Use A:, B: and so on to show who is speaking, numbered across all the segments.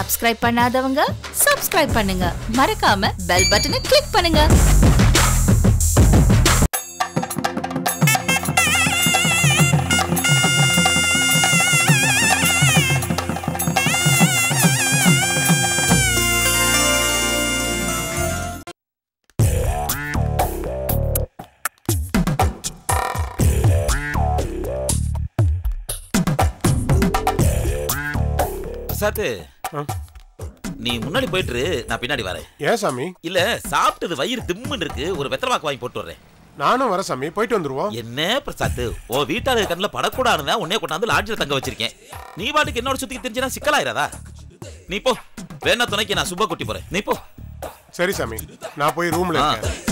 A: Subscribe பண்ணாதவங்க subscribe பண்ணுங்க மறக்காம பெல் பட்டனை கிளிக் பண்ணுங்க
B: பிரசாத் நீ முன்னாடி போயிட்டு இரு, நான் பின்னாடி வரேன்
C: ஏன் சாமி
B: இல்ல சாப்பிட்டது வயிறு திம்முன்னு இருக்கு ஒரு வெத்தலை வாங்கி போட்டு வரேன்
C: நானும் வரேன் சாமி போயிட்டு வந்துருவோம்
B: என்ன பிரசாத் ஓ வீட்டாளர் கண்ணில் படக்கூடாதுன்னு உன்னே கொண்டாந்து லாட்ஜில் தங்க வச்சிருக்கேன் நீ பாட்டுக்கு என்னோட சுத்திக்கு தெரிஞ்சுனா சிக்கலாயிராதா நீ போ வேணா துணைக்கு நான் சுப்பா குட்டி போறேன் நீ போ
C: சரி சாமி நான் போய் ரூம்ல
B: ஆ.
C: இருக்கேன்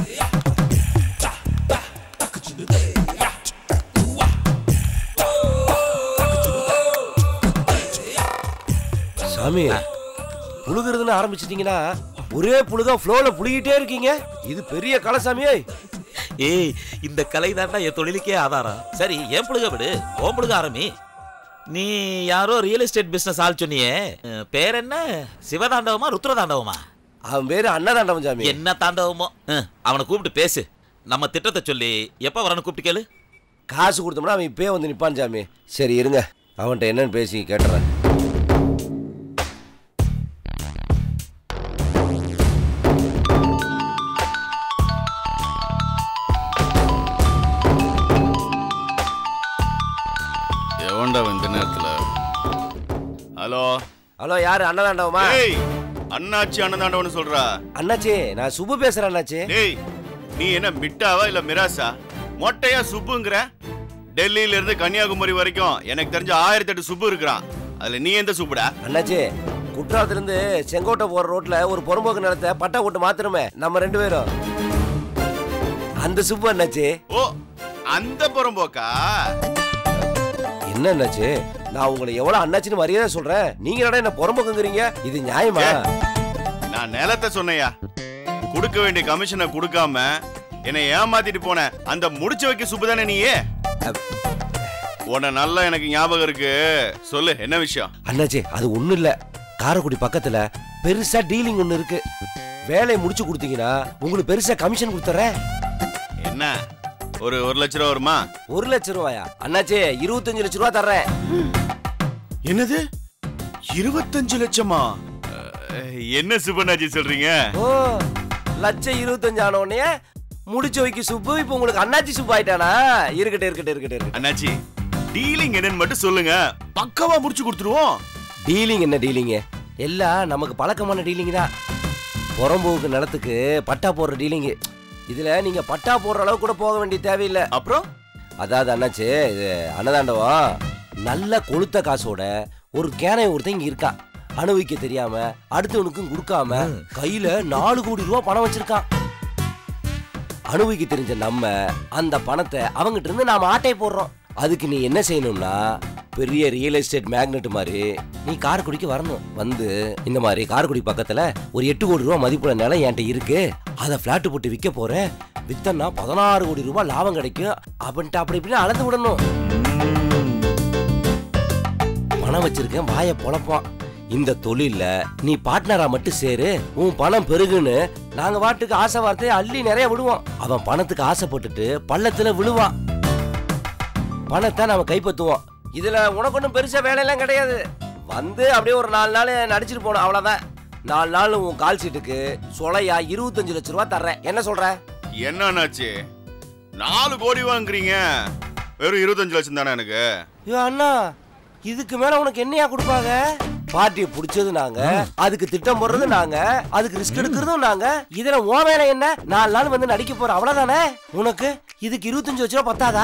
D: சாமி புழுகிறதுன்னு ஆரம்பிச்சிட்டீங்கன்னா ஒரே புழுகா ஃப்ளோல புழுகிட்டே இருக்கீங்க இது பெரிய கலை சாமியே
B: ஏய் இந்த கலை தாண்டா என் தொழிலுக்கே ஆதாரம் சரி என் புழுக விடு ஓம் புழுக ஆரம்பி நீ யாரோ ரியல் எஸ்டேட் பிசினஸ் ஆள் சொன்னியே அஹ், பேர் என்ன சிவதாண்டவமா ருத்ர தாண்டவமா
D: அவன் பேரு அன்னதாண்டவன் சாமி
B: என்ன தாண்டவமோ அஹ், அவனை கூப்பிட்டு பேசு நம்ம திட்டத்தை சொல்லி எப்ப வரணும் கூப்பிட்டு கேளு
D: காசு கொடுத்தோம்னா அவன் இப்பயே வந்து நிப்பான் சாமி சரி இருங்க அவன்கிட்ட என்னன்னு பேசி கேட்டுறேன்
E: எவன்டா இந்த நேரத்துல ஹலோ
D: ஹலோ யாரு அன்னதாண்டவமா
E: ஏய் அண்ணாச்சி அண்ணதாண்டவன்னு சொல்றா
D: அண்ணாச்சி நான் சுப்பு பேசுறேன் அண்ணாச்சி
E: டேய் நீ என்ன மிட்டாவா இல்ல மிராசா மொட்டையா சுப்புங்கிற டெல்லியில இருந்து கன்னியாகுமரி வரைக்கும் எனக்கு தெரிஞ்ச ஆயிரத்தி எட்டு சுப்பு இருக்கிறான் அதுல நீ எந்த சுப்புடா
D: அண்ணாச்சி குற்றாலத்துல இருந்து செங்கோட்டை போற ரோட்ல ஒரு பொறம்போக்கு நிலத்தை பட்டா போட்டு மாத்திரமே நம்ம ரெண்டு பேரும் அந்த சுப்பு அண்ணாச்சி
E: ஓ அந்த புறம்போக்கா
D: என்ன அண்ணாச்சி நான் உங்களை எவ்வளவு அண்ணாச்சின்னு மரியாதை சொல்றேன் நீங்க என்னடா என்ன புறம்போக்குங்கிறீங்க இது நியாயமா
E: ஏ. நான் நிலத்தை சொன்னையா கொடுக்க வேண்டிய கமிஷனை கொடுக்காம என்னை ஏமாத்திட்டு போன அந்த முடிச்சு வைக்க சுப்பு தானே நீயே
D: அப்-
E: உன்னை நல்லா எனக்கு ஞாபகம் இருக்கு சொல்லு என்ன விஷயம்
D: அண்ணாச்சி அது ஒண்ணும் இல்ல காரைக்குடி பக்கத்துல பெருசா டீலிங் ஒண்ணு இருக்கு வேலையை முடிச்சு கொடுத்தீங்கன்னா உங்களுக்கு பெருசா கமிஷன் கொடுத்துறேன்
E: என்ன ஒரு ஒரு லட்ச ரூபா வருமா
D: ஒரு லட்சம் ரூபாயா அண்ணாச்சி இருபத்தஞ்சு லட்சம் ரூபா தர்றேன்
E: என்னது இருபத்தஞ்சு லட்சமா அஹ், என்ன சுபநாஜி சொல்றீங்க
D: ஓ லட்சம் இருபத்தஞ்சு ஆன உடனே முடிச்சு வைக்க சுப்பு இப்போ உங்களுக்கு அண்ணாச்சி சுப்பு ஆயிட்டானா இருக்கட்டும் இருக்கட்டும் இருக்கட்டும் இருக்கட்டும்
E: அண்ணாச்சி டீலிங் என்னன்னு மட்டும் சொல்லுங்க பக்காவா முடிச்சு கொடுத்துருவோம்
D: டீலிங் என்ன டீலிங் எல்லாம் நமக்கு பழக்கமான டீலிங் தான் புறம்போக்கு நிலத்துக்கு பட்டா போடுற டீலிங் இதுல நீங்க பட்டா போடுற அளவுக்கு கூட போக வேண்டிய தேவையில்லை
E: அப்புறம்
D: அதாவது அண்ணாச்சி இது அன்னதாண்டவம் நல்ல கொளுத்த காசோட ஒரு கேனை ஒருத்தன் இங்க இருக்கான் அனுபவிக்க தெரியாம அடுத்தவனுக்கும் கொடுக்காம கையில நாலு கோடி ரூபாய் பணம் வச்சிருக்கான் அனுபவிக்க தெரிஞ்ச நம்ம அந்த பணத்தை அவங்கிட்ட இருந்து நாம ஆட்டை போடுறோம் அதுக்கு நீ என்ன செய்யணும்னா பெரிய ரியல் எஸ்டேட் மேக்னெட் மாதிரி நீ காரைக்குடிக்கு வரணும் வந்து இந்த மாதிரி காரைக்குடி பக்கத்துல ஒரு எட்டு கோடி ரூபாய் மதிப்புள்ள நிலம் என்கிட்ட இருக்கு அதை பிளாட் போட்டு விற்க போறேன் வித்தன்னா பதினாறு கோடி ரூபாய் லாபம் கிடைக்கும் அப்படின்ட்டு அப்படி இப்படின்னு அளந்து விடணும் பணம் வச்சிருக்கேன் வாயை பொழப்பான் இந்த தொழில்ல நீ பார்ட்னரா மட்டும் சேரு உன் பணம் பெருகுன்னு நாங்க வாட்டுக்கு ஆசை வார்த்தையை அள்ளி நிறைய விடுவோம் அவன் பணத்துக்கு ஆசைப்பட்டுட்டு பள்ளத்துல விழுவான் பணத்தை நாம கைப்பற்றுவோம் இதுல உனக்கு ஒன்றும் பெருசா வேலையெல்லாம் கிடையாது வந்து அப்படியே ஒரு நாலு நாள் நடிச்சிட்டு போனோம் அவ்வளவுதான் நாலு நாள் உன் கால் சீட்டுக்கு சொலையா இருபத்தஞ்சு லட்ச ரூபா தர்றேன் என்ன சொல்ற
E: என்ன அண்ணாச்சி நாலு கோடி வாங்குறீங்க வெறும் இருபத்தஞ்சு லட்சம் தானே எனக்கு
D: ஐயோ அண்ணா இதுக்கு மேல உனக்கு என்னையா கொடுப்பாங்க பார்ட்டியை பிடிச்சது நாங்க அதுக்கு திட்டம் போடுறது நாங்க அதுக்கு ரிஸ்க் எடுக்கிறதும் நாங்க இதுல உன் வேலை என்ன நாலு நாள் வந்து நடிக்க போற அவ்வளவுதானே உனக்கு இதுக்கு இருபத்தஞ்சு லட்ச ரூபா பத்தாதா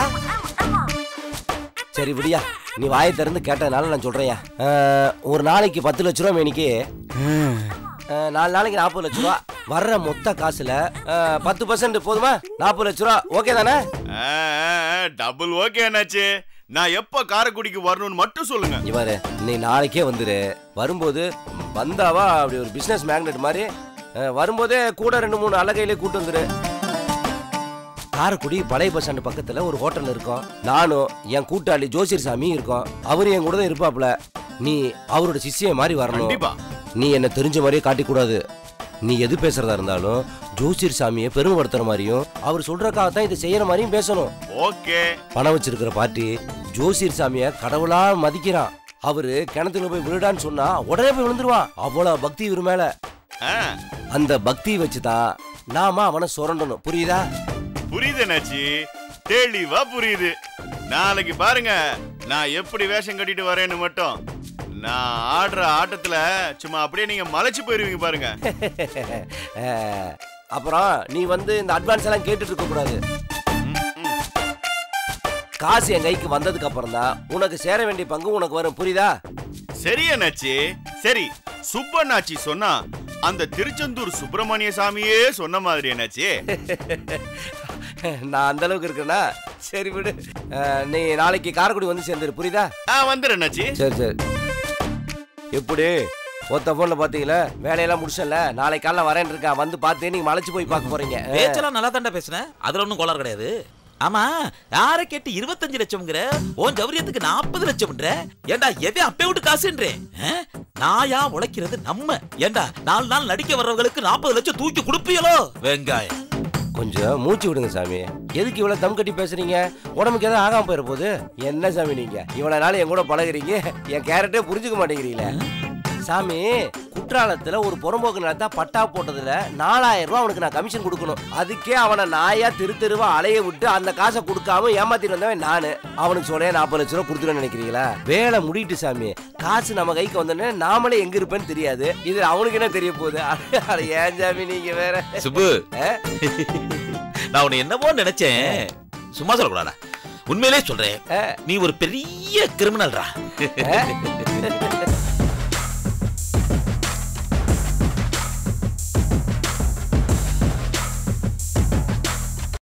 D: சரி விடியா நீ வாயை திறந்து கேட்டதுனால நான் சொல்றேன் ஒரு நாளைக்கு பத்து லட்ச ரூபா மேனிக்கு அஹ், நாலு நாளைக்கு நாற்பது லட்ச ரூபா வர்ற மொத்த காசுல அஹ், பத்து பர்சன்ட் போதுமா நாற்பது லட்ச ரூபா ஓகே தானே
E: டபுள் ஓகே அண்ணாச்சி நான் எப்ப காரைக்குடிக்கு வரணும்னு மட்டும் சொல்லுங்க
D: இவரு நீ நாளைக்கே வந்துரு வரும்போது வந்தாவா அப்படி ஒரு பிசினஸ் மேக்னெட் மாதிரி அஹ், வரும்போதே கூட ரெண்டு மூணு அலகையிலே கூட்டு வந்துரு காரைக்குடி பழைய பஸ் ஸ்டாண்டு பக்கத்துல ஒரு ஹோட்டல் இருக்கும் நானும் என் கூட்டாளி ஜோசியர் சாமி இருக்கோம் அவரு என் கூட தான் இருப்பாப்ல நீ அவரோட சிஷ்ய மாதிரி வரணும்
E: கண்டிப்பா
D: நீ என்ன தெரிஞ்ச மாதிரியே காட்டிக்கூடாது நீ எது பேசுறதா இருந்தாலும் ஜோசியர் சாமியை பெருமைப்படுத்துற மாதிரியும் அவர் சொல்றக்காக தான் இதை செய்யற மாதிரியும் பேசணும்
E: ஓகே
D: பணம் வச்சிருக்கிற பார்ட்டி ஜோசியர் சாமிய கடவுளா மதிக்கிறான் அவரு கிணத்துல போய் விழுடான்னு சொன்னா உடனே போய் விழுந்துருவான் அவ்வளவு பக்தி இவர் மேல
E: ஆ,
D: அந்த பக்தியை வச்சுதான் நாம அவனை சுரண்டணும் புரியுதா
E: புரியுது என்னாச்சு தெளிவா புரியுது நாளைக்கு பாருங்க நான் எப்படி வேஷம் கட்டிட்டு வரேன்னு மட்டும் நான் ஆடுற ஆட்டத்துல சும்மா அப்படியே நீங்க மலைச்சு போயிருவீங்க பாருங்க
D: அஹ், அப்புறம் நீ வந்து இந்த அட்வான்ஸ் எல்லாம் கேட்டுட்டு இருக்க கூடாது காசு என் கைக்கு வந்ததுக்கு அப்புறம் தான் உனக்கு சேர வேண்டிய பங்கு உனக்கு வரும் புரியுதா
E: சரி என்னாச்சு சரி சுப்பண்ணாச்சி சொன்னா அந்த திருச்செந்தூர் சுப்பிரமணிய சாமியே சொன்ன மாதிரி என்னாச்சு
D: நான் அந்த அளவுக்கு இருக்கேனா சரி விடு அஹ், நீ நாளைக்கு காரைக்குடி வந்து சேர்ந்துரு புரியுதா
E: ஆ வந்துரு என்னாச்சு
D: சரி சரி எப்படி ஒத்த போன்ல பாத்தீங்களா வேலையெல்லாம் முடிச்சல நாளைக்கு காலைல வரேன் இருக்கான் வந்து பார்த்து நீங்க மலைச்சு போய் பார்க்க போறீங்க அஹ்,
B: பேச்செல்லாம் நல்லா தாண்டா பேசுனேன் அதுல ஒண்ணும் கோளாறு கிடையாது ஆமா யார கேட்டு இருபத்தஞ்சு லட்சம்ங்கிற உன் ஜவுரியத்துக்கு நாற்பது லட்சம்ன்ற ஏண்டா எவன் அப்பே விட்டு காசுன்றேன் ஆ? நாயா உழைக்கிறது நம்ம ஏண்டா நாலு நாள் நடிக்க வர்றவங்களுக்கு நாற்பது லட்சம் தூக்கி கொடுப்பீங்களோ வெங்காயம்
D: கொஞ்சம் மூச்சு விடுங்க சாமி எதுக்கு இவ்வளவு தம் கட்டி பேசுறீங்க உடம்புக்கு எதாவது ஆகாம போயிட போகுது என்ன சாமி நீங்க இவ்வளவு நாள் என் கூட பழகுறீங்க என் கேரக்டே புரிஞ்சுக்க மாட்டேங்கிறீங்களே சாமி குற்றாலத்துல ஒரு புறம்போக்கு நிலத்தா பட்டா போட்டதுல நாலாயிரம் ரூபாய் அவனுக்கு நான் கமிஷன் கொடுக்கணும் அதுக்கே அவனை நாயா தெரு தெருவா அலைய விட்டு அந்த காசை கொடுக்காம ஏமாத்திட்டு வந்தவன் நானு அவனுக்கு சொல்ல நாற்பது லட்ச ரூபா கொடுத்துருன்னு நினைக்கிறீங்களா வேலை முடிட்டு சாமி காசு நம்ம கைக்கு வந்தோடனே நாமளே எங்க இருப்பேன்னு தெரியாது இது அவனுக்கு என்ன தெரிய போகுது அட ஏன் சாமி நீங்க வேற
B: சுப்பு
D: அஹ்?
B: நான் உன்னை என்னமோ நினைச்சேன் சும்மா சொல்லக்கூடாதா உண்மையிலே சொல்றேன்
D: அஹ்.
B: நீ ஒரு பெரிய கிரிமினல்ரா
D: அஹ்?